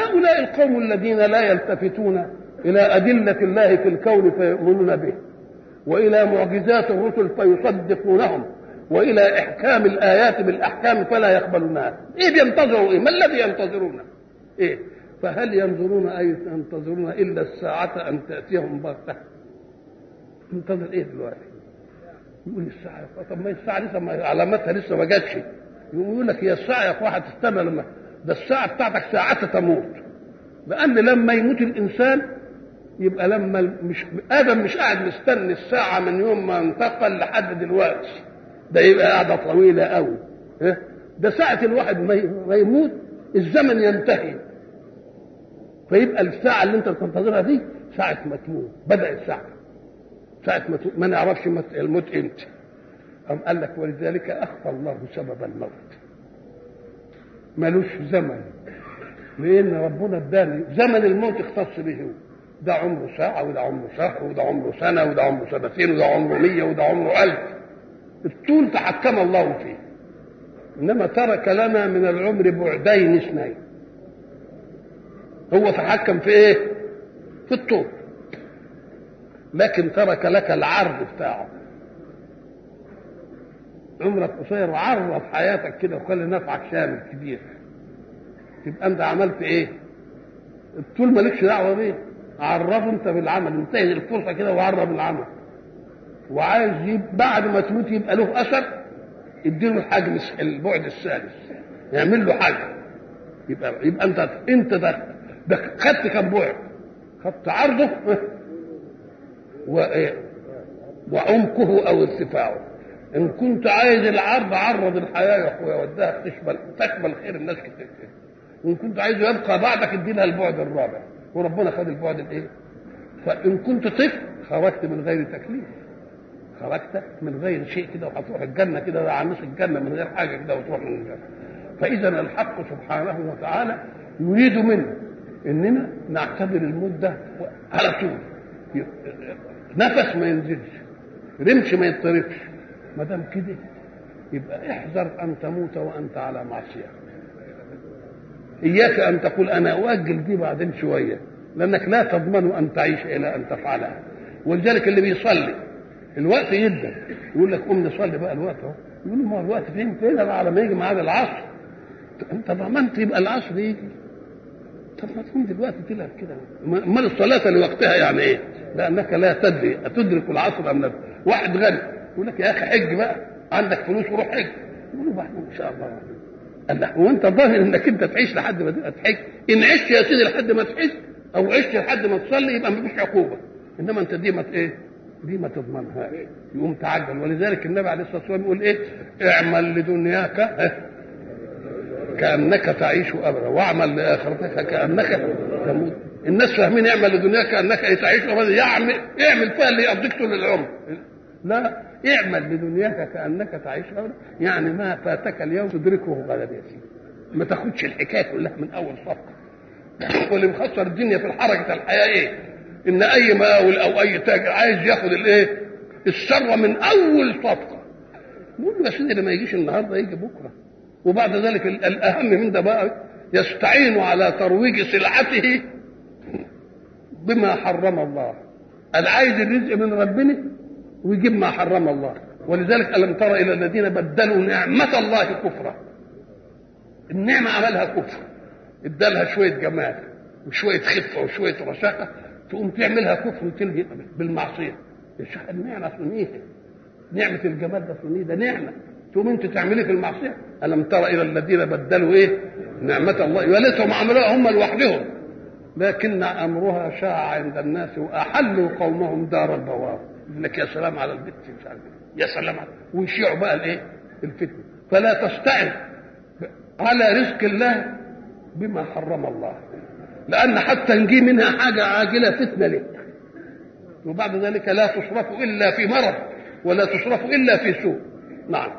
هؤلاء القوم الذين لا يلتفتون إلى أدلة الله في الكون فيؤمنون به وإلى معجزات الرسل فيصدقونهم وإلى إحكام الآيات بالأحكام فلا يقبلونها إيه بينتظروا إيه ما الذي ينتظرون إيه فهل ينظرون أي ينتظرون إلا الساعة أن تأتيهم بغتة منتظر إيه دلوقتي يقول الساعة طب ما الساعة لسه ما علامتها لسه ما جاتش يقول لك هي الساعة يا أخوة هتستنى لما ده الساعة بتاعتك ساعتها تموت لأن لما يموت الإنسان يبقى لما مش ادم مش قاعد مستني الساعه من يوم ما انتقل لحد دلوقتي ده يبقى قاعده طويله قوي ده ساعه الواحد ما يموت الزمن ينتهي فيبقى الساعه اللي انت بتنتظرها دي ساعه ما تموت بدا الساعه ساعه ما تموت ما نعرفش الموت امتى أم قال لك ولذلك أخفى الله سبب الموت ملوش زمن لأن ربنا اداني زمن الموت اختص به هو ده عمره ساعة وده عمره شهر وده عمره سنة وده عمره سنتين وده عمره مية وده عمره ألف الطول تحكم الله فيه إنما ترك لنا من العمر بعدين اثنين هو تحكم في إيه؟ في الطول لكن ترك لك العرض بتاعه عمرك قصير وعرض حياتك كده وخلي نفعك شامل كبير تبقى انت عملت ايه؟ الطول مالكش دعوه بيه عرفه انت بالعمل انتهز الفرصه كده وعرف العمل وعايز يب... بعد ما تموت يبقى له اثر اديله الحجم البعد الثالث يعمل له حجم يبقى يبقى انت انت ده ده خدت كم بعد؟ خدت عرضه و وعمقه او ارتفاعه ان كنت عايز العرض عرض الحياه يا اخويا وديها تشمل تشمل خير الناس كتير وان كنت عايزه يبقى بعدك ادي لها البعد الرابع وربنا خد البعد الايه؟ فان كنت طفل خرجت من غير تكليف خرجت من غير شيء كده وهتروح الجنه كده على نص الجنه من غير حاجه كده وتروح من الجنه فاذا الحق سبحانه وتعالى يريد منا اننا نعتبر المده على طول نفس ما ينزلش رمش ما يضطربش ما دام كده يبقى احذر ان تموت وانت على معصيه اياك ان تقول انا اؤجل دي بعدين شويه لانك لا تضمن ان تعيش الى ان تفعلها ولذلك اللي بيصلي الوقت جدا يقول لك قوم نصلي بقى الوقت اهو يقول ما هو الوقت فين فين بقى على ما يجي ميعاد العصر انت ضمنت يبقى العصر يجي طب ما تقوم دلوقتي تلعب كده امال الصلاه لوقتها يعني ايه؟ لانك لا تدري اتدرك العصر ام لا واحد غني يقول لك يا اخي حج بقى عندك فلوس وروح حج يقول له بعدين ان شاء الله قال له وانت ظاهر انك انت تعيش لحد ما تحج ان عشت يا سيدي لحد ما تحج او عشت لحد ما تصلي يبقى مفيش عقوبه انما انت دي ما ايه دي ما تضمنها يقوم تعجل ولذلك النبي عليه الصلاه والسلام يقول ايه اعمل لدنياك كانك تعيش ابدا واعمل لاخرتك كانك تموت الناس فاهمين اعمل لدنياك كانك تعيش ابدا يعمل اعمل فيها اللي يقضيك طول العمر لا اعمل لدنياك كانك تعيش ابدا يعني ما فاتك اليوم تدركه غدا يا سيدي ما تاخدش الحكايه كلها من اول صفقه واللي مخسر الدنيا في حركه الحياه ايه؟ ان اي مقاول او اي تاجر عايز ياخد الايه؟ الثروه من اول صفقه نقول له يا سيدي لما يجيش النهارده يجي بكره وبعد ذلك الاهم من ده بقى يستعين على ترويج سلعته بما حرم الله انا عايز الرزق من ربنا ويجيب ما حرم الله ولذلك الم تر الى الذين بدلوا نعمه الله كفرا النعمه عملها كفر ادالها شويه جمال وشويه خفه وشويه رشاقه تقوم تعملها كفر وتلجئ بالمعصيه النعمه اصلا نعمه الجمال ده اصلا ده نعمه تقوم انت تعملي في المعصيه الم تر الى الذين بدلوا ايه نعمه الله وليتهم عملوها هم لوحدهم لكن امرها شاع عند الناس واحلوا قومهم دار البوار يقول لك يا سلام على البت مش عارف يا سلام على ويشيعوا بقى الايه الفتنه فلا تستعن على رزق الله بما حرم الله لان حتى نجي منها حاجه عاجله فتنه لك وبعد ذلك لا تصرف الا في مرض ولا تصرف الا في سوء نعم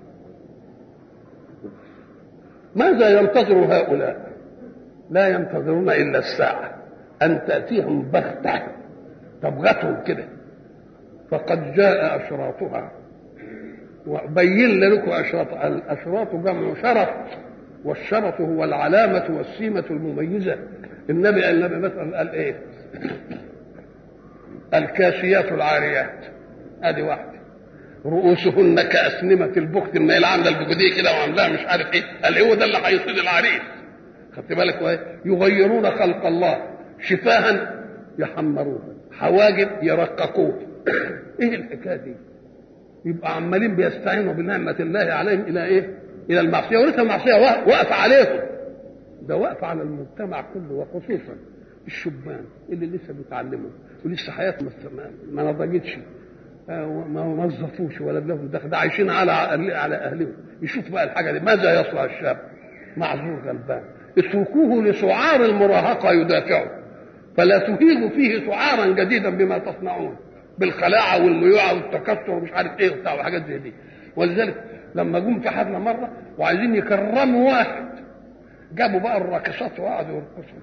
ماذا ينتظر هؤلاء لا ينتظرون الا الساعه ان تاتيهم بغته تبغتهم كده فقد جاء اشراطها وبين لكم اشراط الاشراط جمع شرط والشرف هو العلامة والسيمة المميزة النبي النبي مثلا قال ايه الكاسيات العاريات ادي واحده رؤوسهن كأسنمة البخت ما هي عامله البخديه كده وعاملاها مش عارف ايه قال هو ده اللي هيصيد العريس خدت بالك وايه يغيرون خلق الله شفاها يحمروها حواجب يرققوها ايه الحكايه دي يبقى عمالين بيستعينوا بنعمه الله عليهم الى ايه الى المعصيه ولسه المعصيه واقف عليهم ده واقف على المجتمع كله وخصوصا الشبان اللي لسه بيتعلموا ولسه حياتهم ما نضجتش ما وظفوش ولا لهم دخل ده عايشين على على اهلهم يشوف بقى الحاجه دي ماذا يصنع الشاب معذور غلبان اتركوه لسعار المراهقه يدافعه فلا تهيجوا فيه سعارا جديدا بما تصنعون بالخلاعه والميوعه والتكسر ومش عارف ايه وبتاع وحاجات زي دي ولذلك لما جم في حفله مره وعايزين يكرموا واحد جابوا بقى الراقصات وقعدوا يرقصوا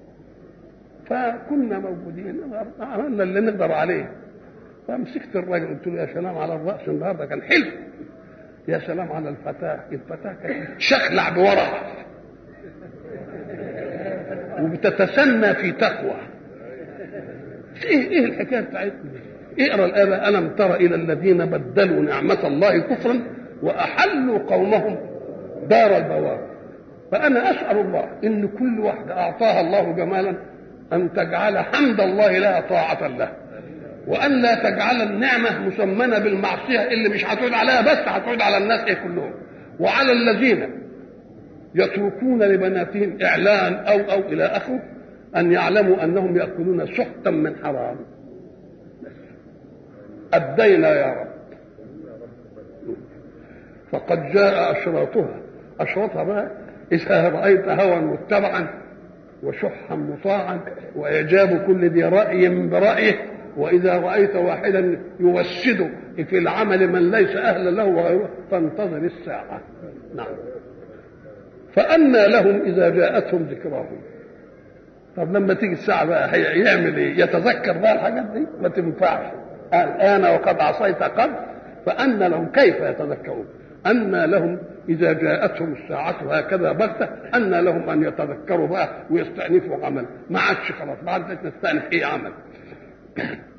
فكنا موجودين عملنا اللي نقدر عليه فمسكت الراجل قلت له يا سلام على الراس النهارده كان حلو يا سلام على الفتاه الفتاه كانت شخلع بورقه وبتتسنى في تقوى ايه ايه الحكايه بتاعتنا اقرا الايه الم تر الى الذين بدلوا نعمه الله كفرا واحلوا قومهم دار البوار فانا اسال الله ان كل واحده اعطاها الله جمالا ان تجعل حمد الله لها طاعه له وان لا تجعل النعمه مسمنه بالمعصيه اللي مش هتعود عليها بس هتعود على الناس ايه كلهم وعلى الذين يتركون لبناتهم اعلان او او الى اخره ان يعلموا انهم ياكلون سحتا من حرام ادينا يا رب فقد جاء اشراطها اشراطها بقى اذا رايت هوى متبعا وشحا مطاعا واعجاب كل ذي راي برايه واذا رايت واحدا يوسد في العمل من ليس اهلا له وغيره فانتظر الساعه نعم فأنى لهم إذا جاءتهم ذكراهم طب لما تيجي الساعة بقى يعمل إيه؟ يتذكر بقى الحاجات دي؟ ما تنفعش الآن وقد عصيت قبل فأنى لهم كيف يتذكرون أنى لهم إذا جاءتهم الساعة هكذا بغتة أنى لهم أن يتذكروا بقى ويستأنفوا عمل ما عادش خلاص ما عادش نستأنف أي عمل